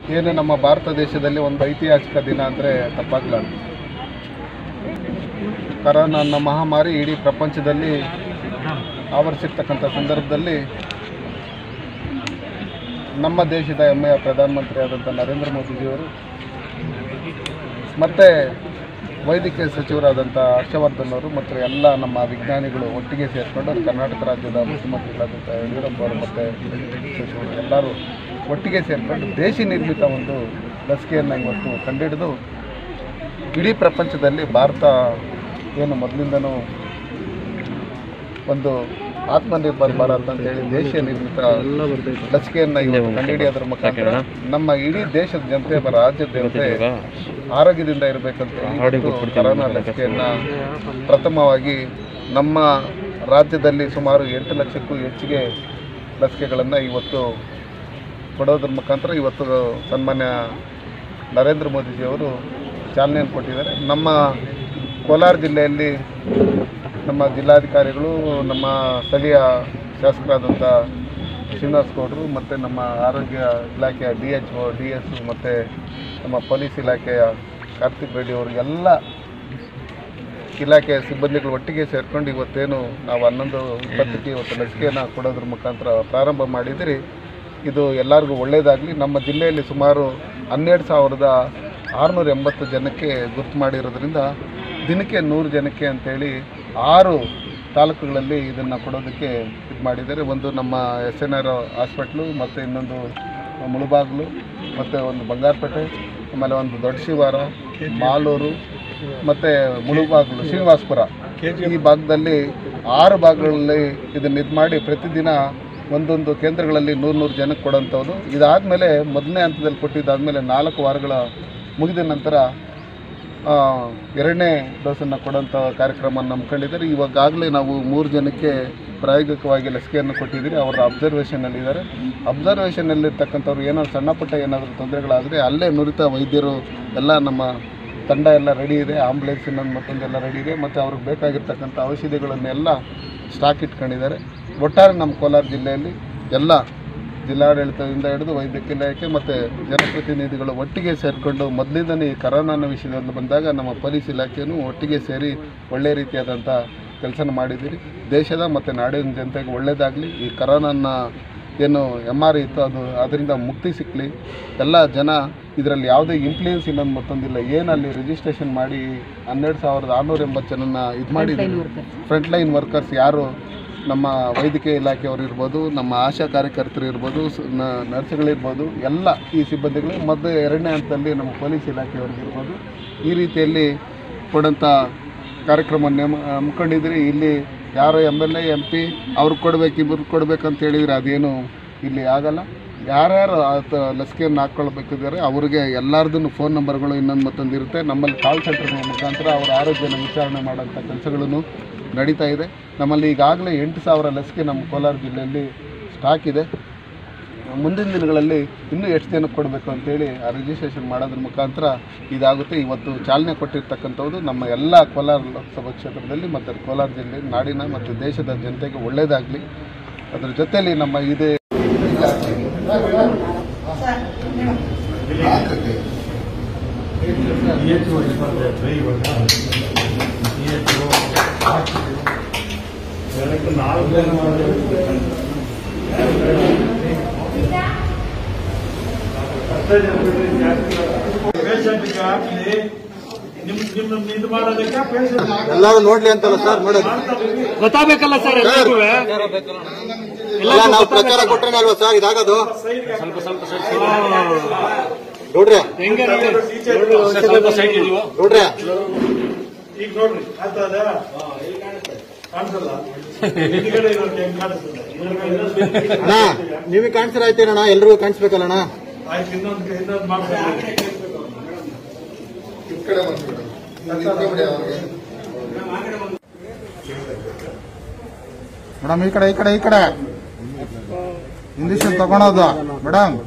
ಏನು ನಮ್ಮ ಭಾರತ ದೇಶದಲ್ಲಿ ಒಂದು ಐತಿಹಾಸಿಕ ದಿನ ಅಂದರೆ ತಪ್ಪಾಗಲಾರ್ದು ಕರೋನಾ ಅನ್ನೋ ಮಹಾಮಾರಿ ಇಡೀ ಪ್ರಪಂಚದಲ್ಲಿ ಆವರಿಸಿರ್ತಕ್ಕಂಥ ಸಂದರ್ಭದಲ್ಲಿ ನಮ್ಮ ದೇಶದ ಹೆಮ್ಮೆಯ ಪ್ರಧಾನಮಂತ್ರಿ ಆದಂಥ ನರೇಂದ್ರ ಮೋದಿಜಿಯವರು ಮತ್ತು ವೈದ್ಯಕೀಯ ಸಚಿವರಾದಂಥ ಹರ್ಷವರ್ಧನ್ ಅವರು ಮತ್ತು ಎಲ್ಲ ನಮ್ಮ ವಿಜ್ಞಾನಿಗಳು ಒಟ್ಟಿಗೆ ಸೇರಿಕೊಂಡು ಕರ್ನಾಟಕ ರಾಜ್ಯದ ಮುಖ್ಯಮಂತ್ರಿಗಳಾದಂಥ ಯಡಿಯೂರಪ್ಪ ಅವರು ಮತ್ತು ಸಚಿವರು ಎಲ್ಲರೂ ಒಟ್ಟಿಗೆ ಸೇರಿಕೊಂಡು ದೇಶಿ ನಿರ್ಮಿತ ಒಂದು ಲಸಿಕೆಯನ್ನು ಇವತ್ತು ಕಂಡುಹಿಡಿದು ಇಡೀ ಪ್ರಪಂಚದಲ್ಲಿ ಭಾರತ ಏನು ಮೊದಲಿಂದನೂ ಒಂದು ಆತ್ಮನಿರ್ಭರ್ ಭಾರತ್ ಅಂತೇಳಿ ದೇಶೀಯ ನಿರ್ಮಿತ ಲಸಿಕೆಯನ್ನು ಇವತ್ತು ಕಂಡುಹಿಡಿಯೋದ್ರ ಮುಖಾಂತರ ನಮ್ಮ ಇಡೀ ದೇಶದ ಜನತೆ ಬ- ರಾಜ್ಯದ ಜನತೆ ಆರೋಗ್ಯದಿಂದ ಇರಬೇಕಂತ ಹೇಳಿ ಇವತ್ತು ಕರೋನಾ ಲಸಿಕೆಯನ್ನು ಪ್ರಥಮವಾಗಿ ನಮ್ಮ ರಾಜ್ಯದಲ್ಲಿ ಸುಮಾರು ಎಂಟು ಲಕ್ಷಕ್ಕೂ ಹೆಚ್ಚಿಗೆ ಲಸಿಕೆಗಳನ್ನು ಇವತ್ತು ಕೊಡೋದ್ರ ಮುಖಾಂತರ ಇವತ್ತು ಸನ್ಮಾನ್ಯ ನರೇಂದ್ರ ಮೋದಿಜಿಯವರು ಚಾಲನೆಯನ್ನು ಕೊಟ್ಟಿದ್ದಾರೆ ನಮ್ಮ ಕೋಲಾರ ಜಿಲ್ಲೆಯಲ್ಲಿ ನಮ್ಮ ಜಿಲ್ಲಾಧಿಕಾರಿಗಳು ನಮ್ಮ ಸ್ಥಳೀಯ ಶಾಸಕರಾದಂಥ ಶ್ರೀನಿವಾಸ್ ಗೌಡರು ಮತ್ತು ನಮ್ಮ ಆರೋಗ್ಯ ಇಲಾಖೆಯ D H O D S ಮತ್ತು ನಮ್ಮ ಪೊಲೀಸ್ ಇಲಾಖೆಯ ಕಾರ್ತಿಕ್ ರೆಡ್ಡಿ ಅವರು ಎಲ್ಲ ಇಲಾಖೆಯ ಸಿಬ್ಬಂದಿಗಳು ಒಟ್ಟಿಗೆ ಸೇರಿಕೊಂಡು ಇವತ್ತೇನು ನಾವು ಹನ್ನೊಂದು ಇಪ್ಪತ್ತಕ್ಕೆ ಇವತ್ತು ಲಸಿಕೆಯನ್ನು ಕೊಡೋದ್ರ ಮುಖಾಂತರ ಪ್ರಾರಂಭ ಮಾಡಿದಿರಿ ಇದು ಎಲ್ಲರಿಗೂ ಒಳ್ಳೆಯದಾಗಲಿ ನಮ್ಮ ಜಿಲ್ಲೆಯಲ್ಲಿ ಸುಮಾರು ಹನ್ನೆರಡು ಸಾವಿರದ ಆರುನೂರ ಎಂಬತ್ತು ಜನಕ್ಕೆ ಗುರ್ತು ಮಾಡಿರೋದ್ರಿಂದ ದಿನಕ್ಕೆ ನೂರು ಜನಕ್ಕೆ ಅಂತೇಳಿ ಆರು ತಾಲೂಕುಗಳಲ್ಲಿ ಇದನ್ನು ಕೊಡೋದಕ್ಕೆ ಇದು ಮಾಡಿದ್ದಾರೆ ಒಂದು ನಮ್ಮ ಎಸ್ ಎನ್ ಆರ್ ಹಾಸ್ಪಿಟ್ಲು ಮತ್ತು ಇನ್ನೊಂದು ಮುಳುಬಾಗಿಲು ಮತ್ತು ಒಂದು ಬಂಗಾರಪೇಟೆ ಆಮೇಲೆ ಒಂದು ದೊಡ್ಡ ಶಿವಾರ ಮಾಲೂರು ಮತ್ತು ಮುಳುಬಾಗಿಲು ಶ್ರೀನಿವಾಸಪುರ ಈ ಭಾಗದಲ್ಲಿ ಆರು ಭಾಗಗಳಲ್ಲಿ ಇದನ್ನು ಇದು ಮಾಡಿ ಪ್ರತಿದಿನ ಒಂದೊಂದು ಕೇಂದ್ರಗಳಲ್ಲಿ ನೂರು ನೂರು ಜನಕ್ಕೆ ಕೊಡೋಂಥದ್ದು ಇದಾದಮೇಲೆ ಮೊದಲನೇ ಹಂತದಲ್ಲಿ ಕೊಟ್ಟಿದ್ದಾದಮೇಲೆ ನಾಲ್ಕು ವಾರಗಳ ಮುಗಿದ ನಂತರ ಆ, ಎರಡನೇ ಡೋಸನ್ನು ಕೊಡೋಂಥ ಕಾರ್ಯಕ್ರಮವನ್ನು ನಂಬ್ಕೊಂಡಿದ್ದಾರೆ ಇವಾಗಲೇ ನಾವು ಮೂರು ಜನಕ್ಕೆ ಪ್ರಾಯೋಗಿಕವಾಗಿ ಲಸಿಕೆಯನ್ನು ಕೊಟ್ಟಿದ್ದೀರಿ ಅವರ ಅಬ್ಸರ್ವೇಷನಲ್ಲಿದ್ದಾರೆ ಅಬ್ಸರ್ವೇಷನಲ್ಲಿರ್ತಕ್ಕಂಥವ್ರು ಏನಾದ್ರು ಸಣ್ಣ ಪುಟ್ಟ ಏನಾದರೂ ತೊಂದರೆಗಳಾದರೆ ಅಲ್ಲೇ ನುರಿತ ವೈದ್ಯರು ಎಲ್ಲ ನಮ್ಮ ತಂಡ ಎಲ್ಲ ರೆಡಿ ಇದೆ ಆಂಬುಲೆನ್ಸ್ ಇನ್ನೊಂದು ಮತ್ತೊಂದೆಲ್ಲ ರೆಡಿ ಇದೆ ಮತ್ತು ಅವ್ರಿಗೆ ಬೇಕಾಗಿರ್ತಕ್ಕಂಥ ಔಷಧಿಗಳನ್ನೆಲ್ಲ ಸ್ಟಾಕ್ ಇಟ್ಕೊಂಡಿದ್ದಾರೆ ಒಟ್ಟಾರೆ ನಮ್ಮ ಕೋಲಾರ ಜಿಲ್ಲೆಯಲ್ಲಿ ಎಲ್ಲ ಜಿಲ್ಲಾಡಳಿತದಿಂದ ಹಿಡಿದು ವೈದ್ಯಕೀಯ ಇಲಾಖೆ ಮತ್ತು ಜನಪ್ರತಿನಿಧಿಗಳು ಒಟ್ಟಿಗೆ ಸೇರಿಕೊಂಡು ಮೊದಲಿಂದನೇ ಈ ಕರೋನಾನ ವಿಷಯದಲ್ಲಿ ಬಂದಾಗ ನಮ್ಮ ಪೊಲೀಸ್ ಇಲಾಖೆಯೂ ಒಟ್ಟಿಗೆ ಸೇರಿ ಒಳ್ಳೆಯ ರೀತಿಯಾದಂಥ ಕೆಲಸನ ಮಾಡಿದ್ದೀರಿ ದೇಶದ ಮತ್ತು ನಾಡಿನ ಜನತೆಗೆ ಒಳ್ಳೆಯದಾಗಲಿ ಈ ಕರೋನಾನ ಏನು ಎಮ್ ಆರ್ ಇತ್ತು ಅದು ಅದರಿಂದ ಮುಕ್ತಿ ಸಿಕ್ಕಲಿ ಎಲ್ಲ ಜನ ಇದರಲ್ಲಿ ಯಾವುದೇ ಇನ್ಫ್ಲೂಯೆನ್ಸ್ ಇನ್ನೊಂದು ಮತ್ತೊಂದಿಲ್ಲ ಏನಲ್ಲಿ ರಿಜಿಸ್ಟ್ರೇಷನ್ ಮಾಡಿ ಹನ್ನೆರಡು ಸಾವಿರದ ಆರುನೂರ ಎಂಬತ್ತು ಜನನ ಇದು ಮಾಡಿದ್ದೀವಿ ಫ್ರಂಟ್ ಲೈನ್ ವರ್ಕರ್ಸ್ ಯಾರು ನಮ್ಮ ವೈದ್ಯಕೀಯ ಇಲಾಖೆಯವರು ಇರ್ಬೋದು ನಮ್ಮ ಆಶಾ ಕಾರ್ಯಕರ್ತರು ಇರ್ಬೋದು ಸ- ನ- ನರ್ಸ್ಗಳಿರ್ಬೋದು ಎಲ್ಲ ಈ ಸಿಬ್ಬಂದಿಗಳು ಮತ್ತು ಎರಡನೇ ಹಂತದಲ್ಲಿ ನಮ್ಮ ಪೊಲೀಸ್ ಇಲಾಖೆಯವ್ರಿಗೆ ಇರ್ಬೋದು ಈ ರೀತಿಯಲ್ಲಿ ಕೊಡೋಂಥ ಕಾರ್ಯಕ್ರಮವನ್ನು ನೇಮ ಹಮ್ಮಿಕೊಂಡಿದ್ರಿ ಇಲ್ಲಿ ಯಾರೋ M L A M P ಅವ್ರಿಗೆ ಕೊಡ್ಬೇಕು ಇಬ್ಬರು ಕೊಡ್ಬೇಕಂತ ಹೇಳಿದರೆ ಅದೇನು ಇಲ್ಲಿ ಆಗಲ್ಲ ಯಾರ್ಯಾರು ಆತ ಲಸಿಕೆಯನ್ನು ಹಾಕ್ಕೊಳ್ಬೇಕಿದ್ದಾರೆ ಅವರಿಗೆ ಎಲ್ಲರದ್ದು ಫೋನ್ ನಂಬರ್ಗಳು ಇನ್ನೊಂದು ಮತ್ತೊಂದು ಇರುತ್ತೆ ನಮ್ಮಲ್ಲಿ ಕಾಲ್ ಸೆಂಟರ್ಗಳ ಮುಖಾಂತರ ಅವರ ಆರೋಗ್ಯನ ವಿಚಾರಣೆ ಮಾಡೋಂಥ ಕೆಲಸಗಳನ್ನು ನಡೀತಾ ಇದೆ ನಮ್ಮಲ್ಲಿ ಈಗಾಗಲೇ ಎಂಟು ಸಾವಿರ ಲಸಿಕೆ ನಮ್ಮ ಕೋಲಾರ ಜಿಲ್ಲೆಯಲ್ಲಿ ಸ್ಟಾಕ್ ಇದೆ ಮುಂದಿನ ದಿನಗಳಲ್ಲಿ ಇನ್ನೂ ಎಷ್ಟು ಜನಕ್ಕೆ ಕೊಡಬೇಕು ಅಂತೇಳಿ ಆ ರಿಜಿಸ್ಟ್ರೇಷನ್ ಮಾಡೋದ್ರ ಮುಖಾಂತರ ಇದಾಗುತ್ತೆ ಇವತ್ತು ಚಾಲನೆ ಕೊಟ್ಟಿರ್ತಕ್ಕಂಥದ್ದು ನಮ್ಮ ಎಲ್ಲ ಕೋಲಾರ ಲೋಕಸಭಾ ಕ್ಷೇತ್ರದಲ್ಲಿ ಮತ್ತು ಕೋಲಾರ ಜಿಲ್ಲೆ ನಾಡಿನ ಮತ್ತು ದೇಶದ ಜನತೆಗೆ ಒಳ್ಳೆಯದಾಗಲಿ ಅದ್ರ ಜೊತೆಯಲ್ಲಿ ನಮ್ಮ ಇದೇ ಪೇಷಂಟ್ಗೆ ಹಾಕ್ಲಿ ನಿಮ್ ನಿಮ್ ಇದು ಮಾಡೋದಕ್ಕೆ ಪೇಷಂಟ್ ಎಲ್ಲರೂ ನೋಡ್ಲಿ ಅಂತಲ್ಲ ಸರ್ ನೋಡೋದು ಗೊತ್ತಾಗಬೇಕಲ್ಲ ಸರ್ ಎಲ್ಲರಿಗೂ ಎಲ್ಲ ನಾವು ಪ್ರಚಾರ ಕೊಟ್ರೆ ಅಲ್ವಾ ಸರ್ ಇದಾಗೋದು ನೋಡ್ರಿ ಹೆಂಗೆ ನೋಡ್ರಿ ಈಗ ನೋಡ್ರಿ ಆಗ್ತದ ಕಾಣಿಸಲ್ಲ ಹಿಂದ್ಗಡೆ ಇರೋರ್ಗೆ ಹೆಂಗ್ ಕಾಣಿಸ್ತದೆ ಅಣ್ಣ ನಿಮಗೆ ಕಾಣಿಸ್ರ ಆಯ್ತೇನಣ್ಣ ಎಲ್ರಿಗೂ ಕಾಣಿಸ್ಬೇಕಲ್ಲಣ್ಣ ಆಯ್ತು ಇನ್ನೊಂದು ಇನ್ನೊಂದು ಮಾಡ್ತಾರೆ ಈ ಕಡೆ ಬಂದ್ಬಿಡು. ಅದು ಇಟ್ಕೊಂಬಿಡಿ ಅವ್ರಿಗೆ. ಮೇಡಮ್ ಈ ಕಡೆ ಈ ಕಡೆ ಈ ಕಡೆ ಇಂಜೆಕ್ಷನ್ ತಗೊಳೋದು ಮೇಡಮ್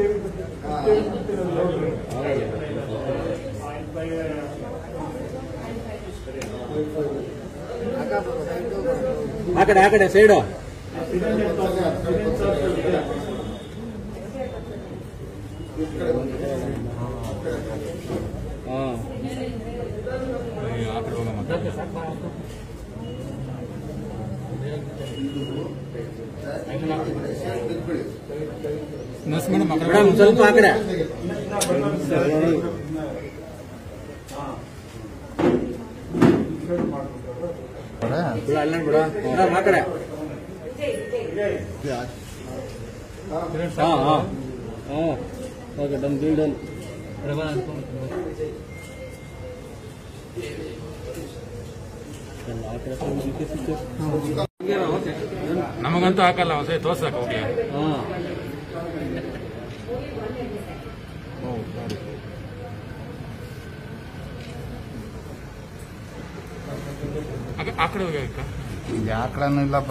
ಆ ಕಡೆ ಆ ಕಡೆ ಸೈಡು ಇನ್ನೊಂದು ಮೇಡಮ್ ಸ್ವಲ್ಪ ಆ ಕಡೆ ಬಿಡು, ಅಲ್ಲೇ ಬಿಡು ಮೇಡಮ್ ಆ ಕಡೆ ಹಾ ಹಾ ಹಾ ಓಕೆ ಡನ್ ಡೀಲ್ ಡನ್ ನಮಗಂತೂ ಹಾಕಲ್ಲ ಹೊಸ ತೋರ್ಸಕ್ ಹೋಗ್ಲಿ ಹಾ ಆ- ಆ ಕಡೆ ಹೋಗಿ ಅಕ್ಕ ಯಾಕಡನೂ ಇಲ್ಲಪ್ಪ